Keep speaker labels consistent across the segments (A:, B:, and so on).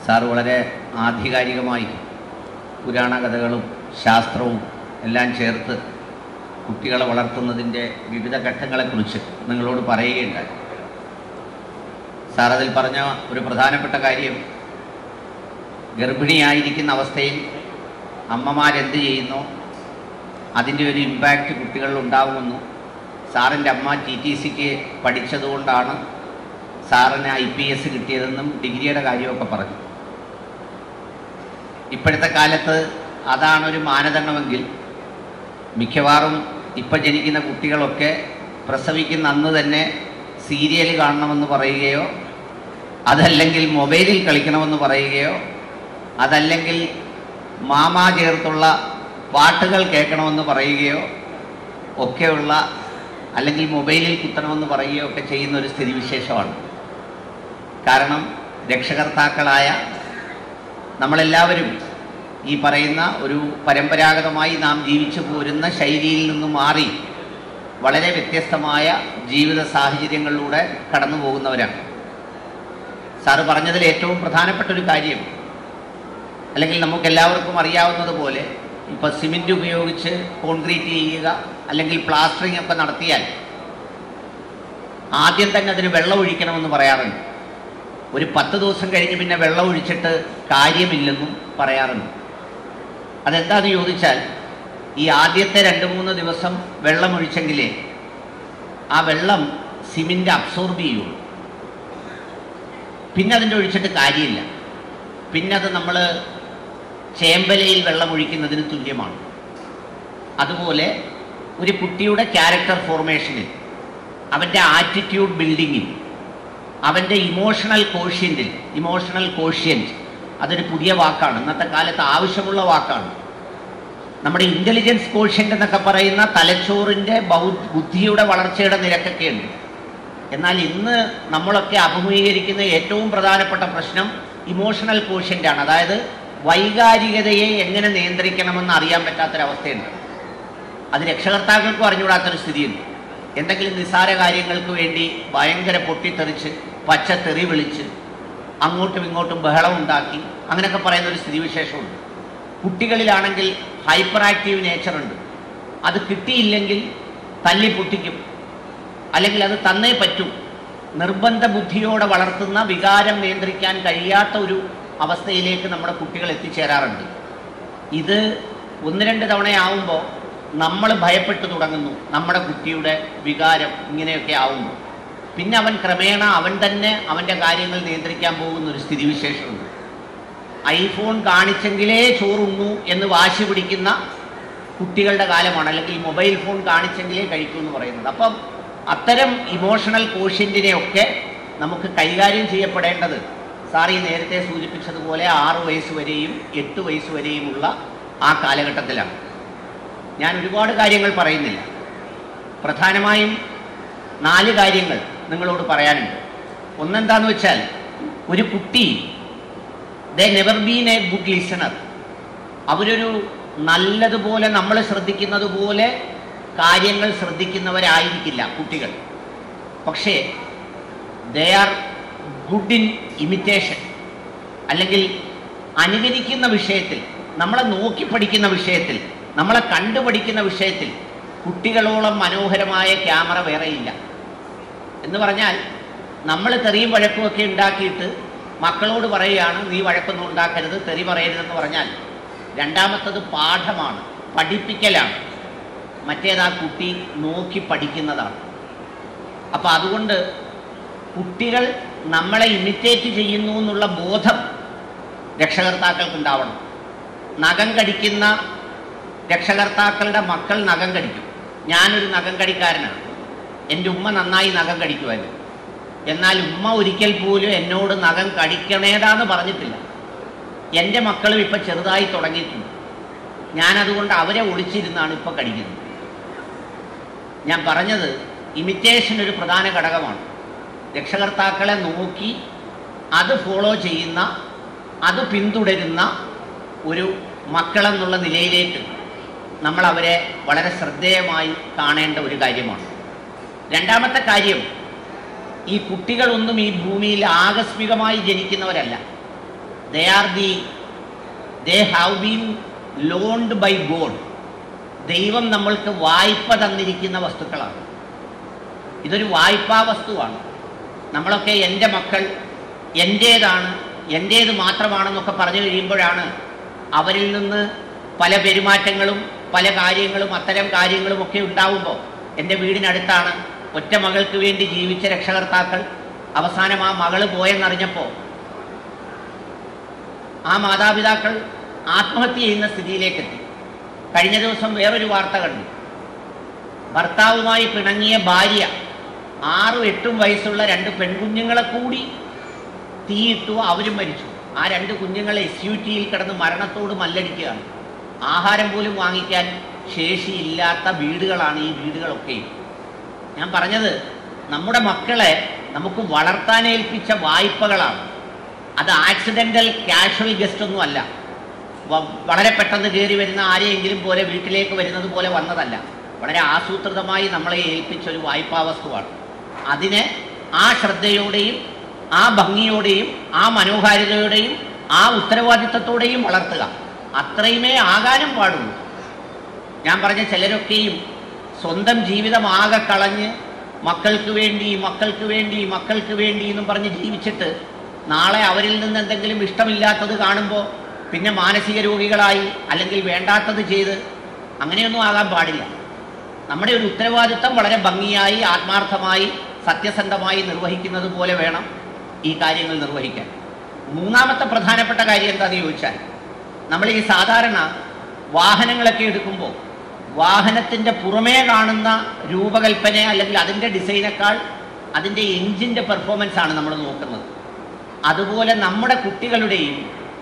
A: sir വളരെ ആധികാരികമായി പുരാണ കഥകളും ശാസ്ത്രവും എല്ലാം ചേർത്ത് കുട്ടികളെ വളർത്തുന്നതിൻ്റെ വിവിധ ഘട്ടങ്ങളെക്കുറിച്ച് നിങ്ങളോട് പറയുകയുണ്ടായി സാർ അതിൽ പറഞ്ഞ ഒരു പ്രധാനപ്പെട്ട കാര്യം ഗർഭിണിയായിരിക്കുന്ന അവസ്ഥയിൽ അമ്മമാരെന്ത് ചെയ്യുന്നു അതിൻ്റെ ഒരു ഇമ്പാക്റ്റ് കുട്ടികളിൽ ഉണ്ടാകുമെന്നും സാറിൻ്റെ അമ്മ ടി ടി സിക്ക് പഠിച്ചതുകൊണ്ടാണ് സാറിന് ഐ പി എസ് കിട്ടിയതെന്നും ഡിഗ്രിയുടെ കാര്യമൊക്കെ പറഞ്ഞു ഇപ്പോഴത്തെ കാലത്ത് അതാണൊരു മാനദണ്ഡമെങ്കിൽ മിക്കവാറും ഇപ്പം ജനിക്കുന്ന കുട്ടികളൊക്കെ പ്രസവിക്കുന്ന അന്ന് തന്നെ സീരിയൽ കാണണമെന്ന് പറയുകയോ അതല്ലെങ്കിൽ മൊബൈലിൽ കളിക്കണമെന്ന് പറയുകയോ അതല്ലെങ്കിൽ മാമാ ചേർത്തുള്ള പാട്ടുകൾ കേൾക്കണമെന്ന് പറയുകയോ ഒക്കെയുള്ള അല്ലെങ്കിൽ മൊബൈലിൽ കുത്തണമെന്ന് പറയുകയോ ഒക്കെ ചെയ്യുന്ന ഒരു സ്ഥിതിവിശേഷമാണ് കാരണം രക്ഷകർത്താക്കളായ നമ്മളെല്ലാവരും ഈ പറയുന്ന ഒരു പരമ്പരാഗതമായി നാം ജീവിച്ചു പോരുന്ന ശൈലിയിൽ നിന്നും മാറി വളരെ വ്യത്യസ്തമായ ജീവിത സാഹചര്യങ്ങളിലൂടെ കടന്നു പോകുന്നവരാണ് സാറ് പറഞ്ഞതിൽ ഏറ്റവും പ്രധാനപ്പെട്ട ഒരു കാര്യം അല്ലെങ്കിൽ നമുക്ക് എല്ലാവർക്കും അറിയാവുന്നതുപോലെ ഇപ്പോൾ സിമെൻ്റ് ഉപയോഗിച്ച് കോൺക്രീറ്റ് ചെയ്യുക അല്ലെങ്കിൽ പ്ലാസ്റ്ററിംഗ് ഒക്കെ നടത്തിയാൽ ആദ്യം തന്നെ അതിന് വെള്ളം ഒഴിക്കണമെന്ന് പറയാറുണ്ട് ഒരു പത്ത് ദിവസം കഴിഞ്ഞ് പിന്നെ വെള്ളം ഒഴിച്ചിട്ട് കാര്യമില്ലെന്നും പറയാറുണ്ട് അതെന്താന്ന് ചോദിച്ചാൽ ഈ ആദ്യത്തെ രണ്ട് മൂന്ന് ദിവസം വെള്ളം ഒഴിച്ചെങ്കിലേ ആ വെള്ളം സിമെൻ്റ് അബ്സോർബ് ചെയ്യുള്ളൂ പിന്നെ അതിൻ്റെ ഒഴിച്ചിട്ട് കാര്യമില്ല പിന്നെ അത് നമ്മൾ ചേമ്പലയിൽ വെള്ളം ഒഴിക്കുന്നതിന് തുല്യമാണ് അതുപോലെ ഒരു കുട്ടിയുടെ ക്യാരക്ടർ ഫോർമേഷനിൽ അവൻ്റെ ആറ്റിറ്റ്യൂഡ് ബിൽഡിങ്ങിൽ അവൻ്റെ ഇമോഷണൽ കോഷ്യൻറ്റിൽ ഇമോഷണൽ കോഷ്യൻറ്റ് അതൊരു പുതിയ വാക്കാണ് ഇന്നത്തെ കാലത്ത് ആവശ്യമുള്ള വാക്കാണ് നമ്മുടെ ഇൻ്റലിജൻസ് കോഷ്യൻ്റ് എന്നൊക്കെ പറയുന്ന തലച്ചോറിൻ്റെ ബൗ ബുദ്ധിയുടെ വളർച്ചയുടെ നിരക്കൊക്കെ ഉണ്ട് എന്നാൽ ഇന്ന് നമ്മളൊക്കെ അഭിമുഖീകരിക്കുന്ന ഏറ്റവും പ്രധാനപ്പെട്ട പ്രശ്നം ഇമോഷണൽ കോഷ്യൻ്റ് ആണ് അതായത് വൈകാരികതയെ എങ്ങനെ നിയന്ത്രിക്കണമെന്ന് അറിയാൻ പറ്റാത്തൊരവസ്ഥയുണ്ട് അത് രക്ഷകർത്താക്കൾക്കും അറിഞ്ഞുകൂടാത്തൊരു സ്ഥിതിയുണ്ട് എന്തെങ്കിലും നിസ്സാര കാര്യങ്ങൾക്ക് വേണ്ടി ഭയങ്കര പൊട്ടിത്തെറിച്ച് പച്ചത്തെറി വിളിച്ച് അങ്ങോട്ടും ഇങ്ങോട്ടും ബഹളം ഉണ്ടാക്കി അങ്ങനെയൊക്കെ പറയുന്ന ഒരു സ്ഥിതിവിശേഷമുണ്ട് കുട്ടികളിലാണെങ്കിൽ ഹൈപ്പർ ആക്റ്റീവ് നേച്ചറുണ്ട് അത് കിട്ടിയില്ലെങ്കിൽ തല്ലി പൊട്ടിക്കും അല്ലെങ്കിൽ അത് തന്നേ പറ്റും നിർബന്ധ ബുദ്ധിയോടെ വളർത്തുന്ന വികാരം നിയന്ത്രിക്കാൻ കഴിയാത്ത ഒരു അവസ്ഥയിലേക്ക് നമ്മുടെ കുട്ടികൾ എത്തിച്ചേരാറുണ്ട് ഇത് ഒന്ന് രണ്ട് തവണയാവുമ്പോൾ നമ്മൾ ഭയപ്പെട്ടു തുടങ്ങുന്നു നമ്മുടെ കുട്ടിയുടെ വികാരം ഇങ്ങനെയൊക്കെ ആവുമ്പോൾ പിന്നെ അവൻ ക്രമേണ അവൻ തന്നെ അവൻ്റെ കാര്യങ്ങൾ നിയന്ത്രിക്കാൻ പോകുന്ന ഒരു സ്ഥിതിവിശേഷമുണ്ട് ഐഫോൺ കാണിച്ചെങ്കിലേ ചോറുണ്ണൂ എന്ന് വാശി പിടിക്കുന്ന കുട്ടികളുടെ കാലമാണ് അല്ലെങ്കിൽ മൊബൈൽ ഫോൺ കാണിച്ചെങ്കിലേ കഴിക്കൂ എന്ന് പറയുന്നത് അപ്പം അത്തരം ഇമോഷണൽ കോഷ്യൻറ്റിനെയൊക്കെ നമുക്ക് കൈകാര്യം ചെയ്യപ്പെടേണ്ടത് സാർ ഈ നേരത്തെ സൂചിപ്പിച്ചതുപോലെ ആറ് വയസ്സ് വരെയും എട്ട് വയസ്സ് വരെയുമുള്ള ആ കാലഘട്ടത്തിലാണ് ഞാൻ ഒരുപാട് കാര്യങ്ങൾ പറയുന്നില്ല പ്രധാനമായും നാല് കാര്യങ്ങൾ നിങ്ങളോട് പറയാനുണ്ട് ഒന്നെന്താന്ന് വെച്ചാൽ ഒരു കുട്ടി the never been a good listener അവരൊരു നല്ലതുപോലെ നമ്മൾ ശ്രദ്ധിക്കുന്നത് പോലെ കാര്യങ്ങൾ ശ്രദ്ധിക്കുന്നവരായിരിക്കില്ല കുട്ടികൾ പക്ഷേ they are good in imitation അല്ലെങ്കിൽ അനുകരിക്കുന്ന വിഷയത്തിൽ നമ്മളെ നോക്കി പഠിക്കുന്ന വിഷയത്തിൽ നമ്മളെ കണ്ടുപഠിക്കുന്ന വിഷയത്തിൽ കുട്ടികളോളം മനോഹരമായ ക്യാമറ വേറെയില്ല എന്ന് പറഞ്ഞാൽ നമ്മൾ തെറിയും വഴക്കുമൊക്കെ ഉണ്ടാക്കിയിട്ട് മക്കളോട് പറയുകയാണ് നീ വഴക്കൊന്നും ഉണ്ടാക്കരുത് തെറി പറയരുതെന്ന് പറഞ്ഞാൽ രണ്ടാമത്തത് പാഠമാണ് പഠിപ്പിക്കലാണ് മറ്റേത് ആ കുട്ടി നോക്കി പഠിക്കുന്നതാണ് അപ്പം അതുകൊണ്ട് കുട്ടികൾ നമ്മളെ ഇമിറ്റേറ്റ് ചെയ്യുന്നു എന്നുള്ള ബോധം രക്ഷകർത്താക്കൾക്കുണ്ടാവണം നഖം കടിക്കുന്ന രക്ഷകർത്താക്കളുടെ മക്കൾ നഖം കടിക്കും ഞാനൊരു നഖം കടിക്കാരനാണ് എൻ്റെ ഉമ്മ നന്നായി നഖം കടിക്കുമായിരുന്നു എന്നാൽ ഉമ്മ ഒരിക്കൽ പോലും എന്നോട് നഖം കടിക്കണേതാന്ന് പറഞ്ഞിട്ടില്ല എൻ്റെ മക്കളും ഇപ്പം ചെറുതായി തുടങ്ങിയിട്ടുണ്ട് ഞാനതുകൊണ്ട് അവരെ ഒളിച്ചിരുന്നാണ് ഇപ്പോൾ കടിക്കുന്നത് ഞാൻ പറഞ്ഞത് ഇമിറ്റേഷൻ ഒരു പ്രധാന ഘടകമാണ് രക്ഷകർത്താക്കളെ നോക്കി അത് ഫോളോ ചെയ്യുന്ന അത് പിന്തുടരുന്ന ഒരു മക്കളെന്നുള്ള നിലയിലേക്ക് നമ്മൾ അവരെ വളരെ ശ്രദ്ധേയമായി കാണേണ്ട ഒരു കാര്യമാണ് രണ്ടാമത്തെ കാര്യം ഈ കുട്ടികളൊന്നും ഈ ഭൂമിയിൽ ആകസ്മികമായി ജനിക്കുന്നവരല്ല they are the they have been loaned by God ദൈവം നമ്മൾക്ക് വായ്പ തന്നിരിക്കുന്ന വസ്തുക്കളാണ് ഇതൊരു വായ്പാ വസ്തുവാണ് നമ്മളൊക്കെ എൻ്റെ മക്കൾ എൻ്റേതാണ് എൻ്റേത് മാത്രമാണെന്നൊക്കെ പറഞ്ഞു കഴിയുമ്പോഴാണ് അവരിൽ നിന്ന് പല പെരുമാറ്റങ്ങളും പല കാര്യങ്ങളും അത്തരം കാര്യങ്ങളും ഒക്കെ ഉണ്ടാവുമ്പോൾ എൻ്റെ വീടിനടുത്താണ് ഒറ്റ മകൾക്ക് വേണ്ടി ജീവിച്ച രക്ഷകർത്താക്കൾ അവസാനം ആ മകള് പോയെന്നറിഞ്ഞപ്പോൾ ആ മാതാപിതാക്കൾ ആത്മഹത്യ ചെയ്യുന്ന സ്ഥിതിയിലേക്കെത്തി കഴിഞ്ഞ ദിവസം വേറൊരു വാർത്ത കണ്ടു ഭർത്താവുമായി പിണങ്ങിയ ഭാര്യ ആറും എട്ടും വയസ്സുള്ള രണ്ട് പെൺകുഞ്ഞുങ്ങളെ കൂടി തീയിട്ടു അവരും മരിച്ചു ആ രണ്ട് കുഞ്ഞുങ്ങളെ എസ് യു ടിയിൽ കിടന്ന് മരണത്തോട് മല്ലടിക്കുകയാണ് ആഹാരം പോലും വാങ്ങിക്കാൻ ശേഷിയില്ലാത്ത വീടുകളാണ് ഈ വീടുകളൊക്കെയും ഞാൻ പറഞ്ഞത് നമ്മുടെ മക്കളെ നമുക്ക് വളർത്താനേൽപ്പിച്ച വായ്പകളാണ് അത് ആക്സിഡൻ്റൽ കാഷ്വൽ ഗസ്റ്റ് ഒന്നും അല്ല വ- വളരെ പെട്ടെന്ന് കയറി വരുന്ന ആരെയെങ്കിലും പോലെ വീട്ടിലേക്ക് വരുന്നത് പോലെ വന്നതല്ല വളരെ ആസൂത്രിതമായി നമ്മളെ ഏൽപ്പിച്ച ഒരു വായ്പാ വസ്തുവാണ് അതിനെ ആ ശ്രദ്ധയോടെയും ആ ഭംഗിയോടെയും ആ മനോഹാരിതയോടെയും ആ ഉത്തരവാദിത്തത്തോടെയും വളർത്തുക അത്രയുമേ ആകാനും പാടുള്ളൂ ഞാൻ പറഞ്ഞ ചിലരൊക്കെയും സ്വന്തം ജീവിതം ആകെ കളഞ്ഞ് മക്കൾക്ക് വേണ്ടി മക്കൾക്ക് വേണ്ടി മക്കൾക്ക് വേണ്ടി എന്നും പറഞ്ഞ് ജീവിച്ചിട്ട് നാളെ അവരിൽ നിന്ന് എന്തെങ്കിലും ഇഷ്ടമില്ലാത്തത് കാണുമ്പോൾ പിന്നെ മാനസിക രോഗികളായി അല്ലെങ്കിൽ വേണ്ടാത്തത് ചെയ്ത് അങ്ങനെയൊന്നും ആകാൻ പാടില്ല നമ്മുടെ ഒരു ഉത്തരവാദിത്തം വളരെ ഭംഗിയായി ആത്മാർത്ഥമായി സത്യസന്ധമായി നിർവഹിക്കുന്നത് പോലെ വേണം ഈ കാര്യങ്ങൾ നിർവഹിക്കാൻ മൂന്നാമത്തെ പ്രധാനപ്പെട്ട കാര്യം എന്താണെന്ന് ചോദിച്ചാൽ നമ്മൾ ഈ സാധാരണ വാഹനങ്ങളൊക്കെ എടുക്കുമ്പോൾ വാഹനത്തിൻ്റെ പുറമേ കാണുന്ന രൂപകൽപ്പന അല്ലെങ്കിൽ അതിൻ്റെ ഡിസൈനേക്കാൾ അതിൻ്റെ എഞ്ചിൻ്റെ പെർഫോമൻസ് ആണ് നമ്മൾ നോക്കുന്നത് അതുപോലെ നമ്മുടെ കുട്ടികളുടെയും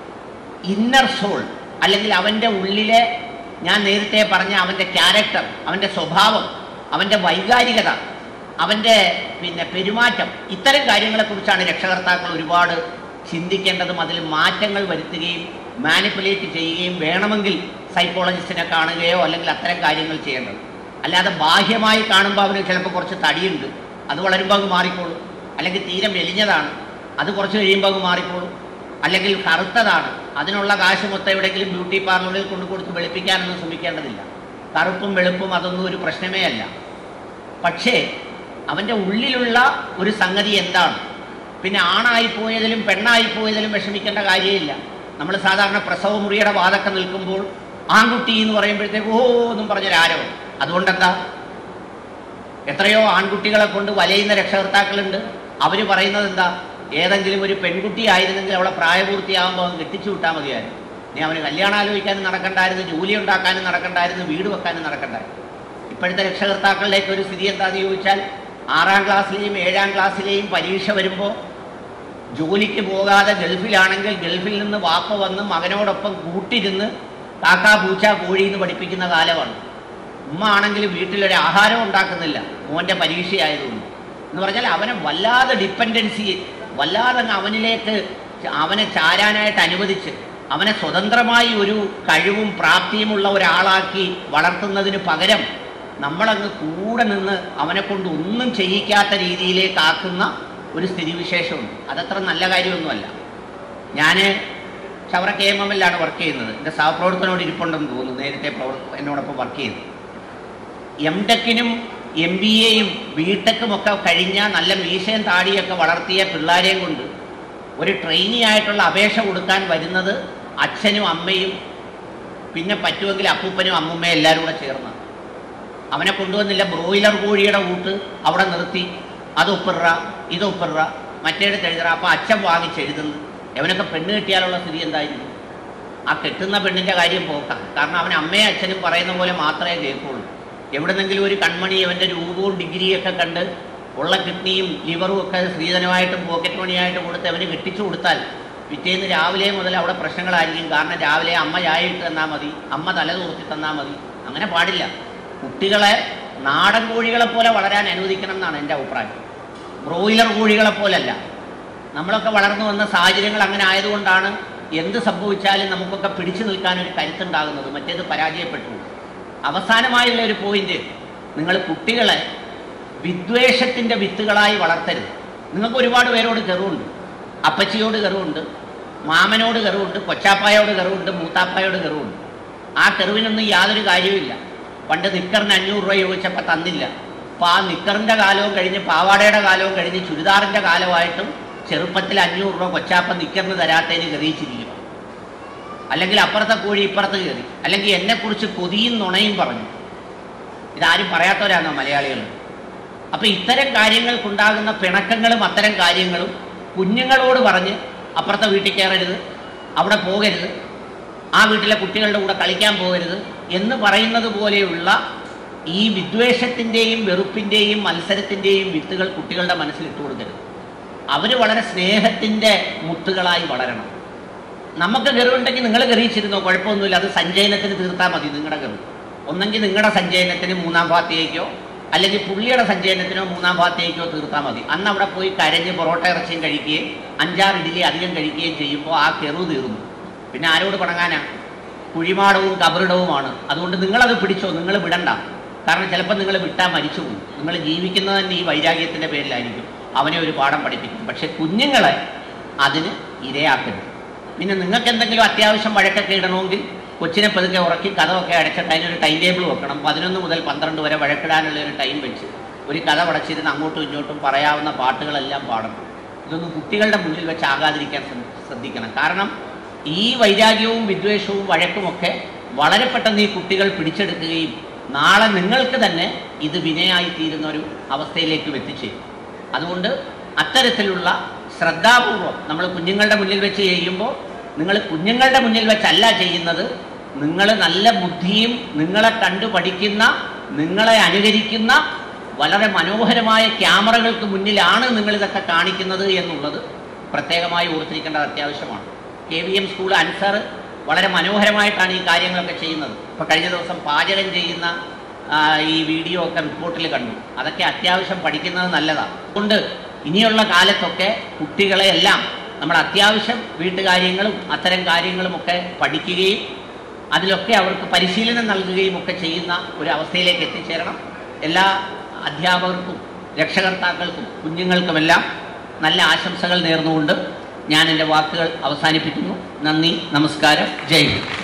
A: ഇന്നർ സോൾ അല്ലെങ്കിൽ അവൻ്റെ ഉള്ളിലെ ഞാൻ നേരത്തെ പറഞ്ഞ അവൻ്റെ ക്യാരക്ടർ അവൻ്റെ സ്വഭാവം അവൻ്റെ വൈകാരികത അവൻ്റെ പിന്നെ പെരുമാറ്റം ഇത്തരം കാര്യങ്ങളെക്കുറിച്ചാണ് രക്ഷകർത്താക്കൾ ഒരുപാട് ചിന്തിക്കേണ്ടതും അതിൽ മാറ്റങ്ങൾ വരുത്തുകയും മാനിപ്പുലേറ്റ് ചെയ്യുകയും വേണമെങ്കിൽ സൈക്കോളജിസ്റ്റിനെ കാണുകയോ അല്ലെങ്കിൽ അത്തരം കാര്യങ്ങൾ ചെയ്യേണ്ടത് അല്ലാതെ ബാഹ്യമായി കാണുമ്പോൾ അവന് ചിലപ്പോൾ കുറച്ച് തടിയുണ്ട് അത് വളരുമ്പോൾ അങ്ങ് മാറിക്കോളും അല്ലെങ്കിൽ തീരെ മെലിഞ്ഞതാണ് അത് കുറച്ച് കഴിയുമ്പോൾ അങ്ങ് മാറിക്കോളും അല്ലെങ്കിൽ കറുത്തതാണ് അതിനുള്ള കാശ് മൊത്തം എവിടെയെങ്കിലും ബ്യൂട്ടി പാർലറിൽ കൊണ്ടു കൊടുത്ത് വെളുപ്പിക്കാനൊന്നും ശ്രമിക്കേണ്ടതില്ല കറുപ്പും വെളുപ്പും അതൊന്നും ഒരു പ്രശ്നമേ അല്ല പക്ഷേ അവൻ്റെ ഉള്ളിലുള്ള ഒരു സംഗതി എന്താണ് പിന്നെ ആണായിപ്പോയതിലും പെണ്ണായിപ്പോയതിലും വിഷമിക്കേണ്ട കാര്യമില്ല നമ്മൾ സാധാരണ പ്രസവ മുറിയുടെ വാതൊക്കെ നിൽക്കുമ്പോൾ ആൺകുട്ടി എന്ന് പറയുമ്പോഴത്തേക്ക് ഓ എന്നും പറഞ്ഞൊരാരവം അതുകൊണ്ടെന്താ എത്രയോ ആൺകുട്ടികളെ കൊണ്ട് വലയുന്ന രക്ഷകർത്താക്കളുണ്ട് അവർ പറയുന്നത് എന്താ ഏതെങ്കിലും ഒരു പെൺകുട്ടി ആയിരുന്നെങ്കിൽ അവളെ പ്രായപൂർത്തിയാകുമ്പോൾ അവൻ കെട്ടിച്ചു വിട്ടാൽ മതിയായിരുന്നു ഇനി അവന് കല്യാണം ആലോചിക്കാനും നടക്കണ്ടായിരുന്നു ജോലി ഉണ്ടാക്കാനും നടക്കണ്ടായിരുന്നു വീട് വെക്കാനും നടക്കണ്ടായിരുന്നു ഇപ്പോഴത്തെ രക്ഷകർത്താക്കളുടെയൊക്കെ ഒരു സ്ഥിതി എന്താണെന്ന് ചോദിച്ചാൽ ആറാം ക്ലാസ്സിലെയും ഏഴാം ക്ലാസ്സിലെയും പരീക്ഷ വരുമ്പോൾ ജോലിക്ക് പോകാതെ ഗൾഫിലാണെങ്കിൽ ഗൾഫിൽ നിന്ന് വാപ്പ വന്ന് മകനോടൊപ്പം കൂട്ടിരുന്ന് കാക്കാ പൂച്ച കോഴി എന്ന് പഠിപ്പിക്കുന്ന കാലമാണ് ഉമ്മ ആണെങ്കിൽ വീട്ടിലൊരു ആഹാരം ഉണ്ടാക്കുന്നില്ല മോൻ്റെ പരീക്ഷയായതുകൊണ്ട് എന്ന് പറഞ്ഞാൽ അവനെ വല്ലാതെ ഡിപ്പെൻഡൻസി വല്ലാതെ അങ്ങ് അവനിലേക്ക് അവനെ ചാരാനായിട്ട് അനുവദിച്ച് അവനെ സ്വതന്ത്രമായി ഒരു കഴിവും പ്രാപ്തിയുമുള്ള ഒരാളാക്കി വളർത്തുന്നതിന് പകരം നമ്മളങ്ങ് കൂടെ നിന്ന് അവനെ കൊണ്ട് ഒന്നും ചെയ്യിക്കാത്ത രീതിയിലേക്ക് ആക്കുന്ന ഒരു സ്ഥിതിവിശേഷമുണ്ട് അതത്ര നല്ല കാര്യമൊന്നുമല്ല ഞാൻ ചവറ കെ എം എമ്മിലാണ് വർക്ക് ചെയ്യുന്നത് എൻ്റെ സഹപ്രവർത്തനോട് ഇരിപ്പുണ്ടെന്ന് തോന്നുന്നു നേരത്തെ പ്രവർത്ത എന്നോടൊപ്പം വർക്ക് ചെയ്തു എം ടെക്കിനും എം ബി എയും ബി ടെക്കും ഒക്കെ കഴിഞ്ഞ നല്ല മീശയും താടിയൊക്കെ വളർത്തിയ പിള്ളേരെയും കൊണ്ട് ഒരു ട്രെയിനി ആയിട്ടുള്ള അപേക്ഷ കൊടുക്കാൻ വരുന്നത് അച്ഛനും അമ്മയും പിന്നെ പറ്റുമെങ്കിൽ അപ്പൂപ്പനും അമ്മൂമ്മയും എല്ലാവരും കൂടെ ചേർന്ന് അവനെ കൊണ്ടുവന്നില്ല ബ്രോയിലർ കോഴിയുടെ കൂട്ട് അവിടെ നിർത്തി അത് ഒപ്പിടുക ഇത് ഒപ്പിടുക മറ്റേടത്ത് എഴുതുക അപ്പോൾ അച്ഛൻ വാങ്ങിച്ചെഴുതുന്നു അവനൊക്കെ പെണ്ണ് കിട്ടിയാലുള്ള സ്ഥിതി എന്തായിരുന്നു ആ കെട്ടുന്ന പെണ്ണിൻ്റെ കാര്യം പോക്കാം കാരണം അവൻ അമ്മയും അച്ഛനും പറയുന്ന പോലെ മാത്രമേ കേൾക്കുള്ളൂ എവിടെന്നെങ്കിലും ഒരു കൺമണി അവൻ്റെ രൂപവും ഡിഗ്രിയൊക്കെ കണ്ട് ഉള്ള കിഡ്നിയും ലിവറും ഒക്കെ സ്ത്രീധനമായിട്ടും പോക്കറ്റ് മണിയായിട്ടും കൊടുത്ത് അവന് കെട്ടിച്ചു കൊടുത്താൽ പിറ്റേന്ന് രാവിലെ മുതൽ അവിടെ പ്രശ്നങ്ങളായിരിക്കും കാരണം രാവിലെ അമ്മ ചായ ഇട്ട് തന്നാൽ മതി അമ്മ തല തൂർത്തി തന്നാൽ മതി അങ്ങനെ പാടില്ല കുട്ടികളെ നാടൻ കോഴികളെ പോലെ വളരാൻ അനുവദിക്കണം എന്നാണ് എൻ്റെ അഭിപ്രായം ബ്രോയിലർ കോഴികളെ പോലല്ല നമ്മളൊക്കെ വളർന്നു വന്ന സാഹചര്യങ്ങൾ അങ്ങനെ ആയതുകൊണ്ടാണ് എന്ത് സംഭവിച്ചാലും നമുക്കൊക്കെ പിടിച്ചു നിൽക്കാൻ ഒരു കരുത്തുണ്ടാകുന്നത് മറ്റേത് പരാജയപ്പെട്ടു അവസാനമായുള്ള ഒരു പോയിന്റ് നിങ്ങൾ കുട്ടികളെ വിദ്വേഷത്തിൻ്റെ വിത്തുകളായി വളർത്തരുത് നിങ്ങൾക്ക് ഒരുപാട് പേരോട് കെറുണ്ട് അപ്പച്ചിയോട് കെറുണ്ട് മാമനോട് കെറുവുണ്ട് കൊച്ചാപ്പായോട് കെറുവുണ്ട് മൂത്താപ്പായോട് കെറുവുണ്ട് ആ കെറുവിനൊന്നും യാതൊരു കാര്യവുമില്ല പണ്ട് നിക്കറിന് അഞ്ഞൂറ് രൂപ ചോദിച്ചപ്പോൾ തന്നില്ല അപ്പോൾ ആ നിക്കറിൻ്റെ കാലവും കഴിഞ്ഞ് പാവാടയുടെ കാലവും കഴിഞ്ഞ് ചുരിദാറിൻ്റെ കാലമായിട്ടും ചെറുപ്പത്തിൽ അഞ്ഞൂറ് രൂപ കൊച്ചാപ്പ നിക്കറിന് തരാത്തതിന് കറിയിച്ചിരിക്കും അല്ലെങ്കിൽ അപ്പുറത്തെ കോഴി ഇപ്പുറത്ത് കയറി അല്ലെങ്കിൽ എന്നെക്കുറിച്ച് കൊതിയും നുണയും പറഞ്ഞു ഇതാരും പറയാത്തവരാണോ മലയാളികൾ അപ്പൊ ഇത്തരം കാര്യങ്ങൾക്കുണ്ടാകുന്ന പിണക്കങ്ങളും അത്തരം കാര്യങ്ങളും കുഞ്ഞുങ്ങളോട് പറഞ്ഞ് അപ്പുറത്തെ വീട്ടിൽ കയറരുത് അവിടെ പോകരുത് ആ വീട്ടിലെ കുട്ടികളുടെ കൂടെ കളിക്കാൻ പോകരുത് എന്ന് പറയുന്നത് പോലെയുള്ള ഈ വിദ്വേഷത്തിൻ്റെയും വെറുപ്പിൻ്റെയും മത്സരത്തിൻ്റെയും വിത്തുകൾ കുട്ടികളുടെ മനസ്സിൽ ഇട്ട് കൊടുക്കരുത് അവർ വളരെ സ്നേഹത്തിൻ്റെ മുത്തുകളായി വളരണം നമുക്ക് ഗർവുണ്ടെങ്കിൽ നിങ്ങൾ ഗറിയിച്ചിരുന്നോ കുഴപ്പമൊന്നുമില്ല അത് സഞ്ചയനത്തിന് തീർത്താൽ മതി നിങ്ങളുടെ ഗർവ് ഒന്നെങ്കിൽ നിങ്ങളുടെ സഞ്ചയനത്തിന് മൂന്നാം ഭാഗത്തേക്കോ അല്ലെങ്കിൽ പുള്ളിയുടെ സഞ്ചയനത്തിനോ മൂന്നാം ഭാഗത്തേക്കോ തീർത്താൽ മതി അന്ന് അവിടെ പോയി കരഞ്ഞ് പൊറോട്ട ഇറച്ചിയും കഴിക്കുകയും അഞ്ചാറ് ഇഡ്ഡലി അധികം കഴിക്കുകയും ചെയ്യുമ്പോൾ ആ കെറു തീർന്നു പിന്നെ ആരോട് പണങ്ങാനാ കുഴിമാടവും കബറിടവുമാണ് അതുകൊണ്ട് നിങ്ങളത് പിടിച്ചോ നിങ്ങൾ വിടണ്ട കാരണം ചിലപ്പോൾ നിങ്ങൾ വിട്ടാൽ മരിച്ചു പോകും നിങ്ങൾ ജീവിക്കുന്നത് തന്നെ ഈ വൈരാഗ്യത്തിൻ്റെ പേരിലായിരിക്കും അവനെ ഒരു പാഠം പഠിപ്പിക്കും പക്ഷെ കുഞ്ഞുങ്ങളെ അതിന് ഇരയാക്കരുത് പിന്നെ നിങ്ങൾക്ക് എന്തെങ്കിലും അത്യാവശ്യം വഴക്കൊക്കെ ഇടണമെങ്കിൽ കൊച്ചിനെ പതുക്കെ ഉറക്കി കഥമൊക്കെ അടച്ചിട്ട് അതിനൊരു ടൈം ടേബിൾ വെക്കണം പതിനൊന്ന് മുതൽ പന്ത്രണ്ട് വരെ വഴക്കിടാനുള്ള ഒരു ടൈം വെച്ച് ഒരു കഥ പടച്ചിരുന്ന് അങ്ങോട്ടും ഇങ്ങോട്ടും പറയാവുന്ന പാട്ടുകളെല്ലാം പാടണം ഇതൊന്നും കുട്ടികളുടെ മുന്നിൽ വെച്ച് ആകാതിരിക്കാൻ ശ്രദ്ധ- ശ്രദ്ധിക്കണം കാരണം ഈ വൈരാഗ്യവും വിദ്വേഷവും വഴക്കുമൊക്കെ വളരെ പെട്ടെന്ന് ഈ കുട്ടികൾ പിടിച്ചെടുക്കുകയും നാളെ നിങ്ങൾക്ക് തന്നെ ഇത് വിനയായി തീരുന്ന ഒരു അവസ്ഥയിലേക്ക് എത്തിച്ചേരും അതുകൊണ്ട് അത്തരത്തിലുള്ള ശ്രദ്ധാപൂർവം നമ്മൾ കുഞ്ഞുങ്ങളുടെ മുന്നിൽ വെച്ച് ചെയ്യുമ്പോൾ നിങ്ങൾ കുഞ്ഞുങ്ങളുടെ മുന്നിൽ വെച്ചല്ല ചെയ്യുന്നത് നിങ്ങൾ നല്ല ബുദ്ധിയും നിങ്ങളെ കണ്ടു പഠിക്കുന്ന നിങ്ങളെ അനുകരിക്കുന്ന വളരെ മനോഹരമായ ക്യാമറകൾക്ക് മുന്നിലാണ് നിങ്ങൾ ഇതൊക്കെ കാണിക്കുന്നത് എന്നുള്ളത് പ്രത്യേകമായി ഓർത്തിരിക്കേണ്ടത് അത്യാവശ്യമാണ് K V M school Ansar വളരെ മനോഹരമായിട്ടാണ് ഈ കാര്യങ്ങളൊക്കെ ചെയ്യുന്നത് ഇപ്പോൾ കഴിഞ്ഞ ദിവസം പാചകം ചെയ്യുന്ന ആ, ഈ വീഡിയോ ഒക്കെ റിപ്പോർട്ടിൽ കണ്ടു അതൊക്കെ അത്യാവശ്യം പഠിക്കുന്നത് നല്ലതാണ് അതുകൊണ്ട് ഇനിയുള്ള കാലത്തൊക്കെ കുട്ടികളെ എല്ലാം നമ്മൾ അത്യാവശ്യം വീട്ടുകാര്യങ്ങളും അത്തരം കാര്യങ്ങളും ഒക്കെ പഠിക്കുകയും അതിലൊക്കെ അവർക്ക് പരിശീലനം നൽകുകയും ഒക്കെ ചെയ്യുന്ന ഒരു അവസ്ഥയിലേക്ക് എത്തിച്ചേരണം എല്ലാ അധ്യാപകർക്കും രക്ഷകർത്താക്കൾക്കും കുഞ്ഞുങ്ങൾക്കുമെല്ലാം നല്ല ആശംസകൾ നേർന്നുകൊണ്ട് ഞാൻ എൻ്റെ വാക്കുകൾ അവസാനിപ്പിക്കുന്നു നന്ദി നമസ്കാരം ജയ് ഹിന്ദ്